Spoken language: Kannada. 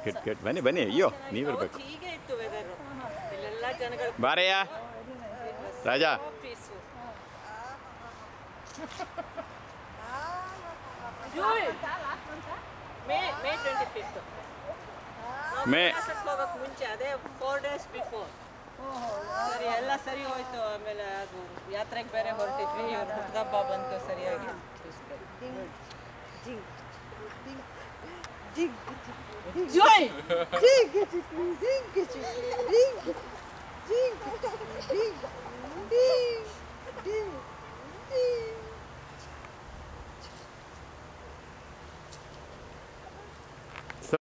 ಕೆಟ್ ಕೆಟ್ ಬನ್ನಿ ಬನ್ನಿ ಅಯ್ಯೋ ನೀವಿರ್ಬೇಕು ಅವತ್ತು ಹೀಗೆ ಇತ್ತು ವೆದರು ಇಲ್ಲೆಲ್ಲ ಜನಗಳು ಬಾರಯ್ಯ ರಾಜ ಪೀಸು ಜೂಯ್ May May twenty fifth May. ಹೋಗಕ್ಕೆ ಮುಂಚೆ ಅದೇ ಫೋರ್ ಡೇಸ್ ಬಿಫೋರ್ ಸರಿ ಎಲ್ಲ ಸರಿ ಹೋಯ್ತು ಆಮೇಲೆ ಅದು ಯಾತ್ರೆಗೆ ಬೇರೆ ಹೊರಟಿದ್ವಿ ಇವ್ರ ಹುಟ್ಟದಬ್ಬ ಬಂತು ಸರಿಯಾಗಿ ಜೋಯ್ Dingue, dingue, dingue, dingue.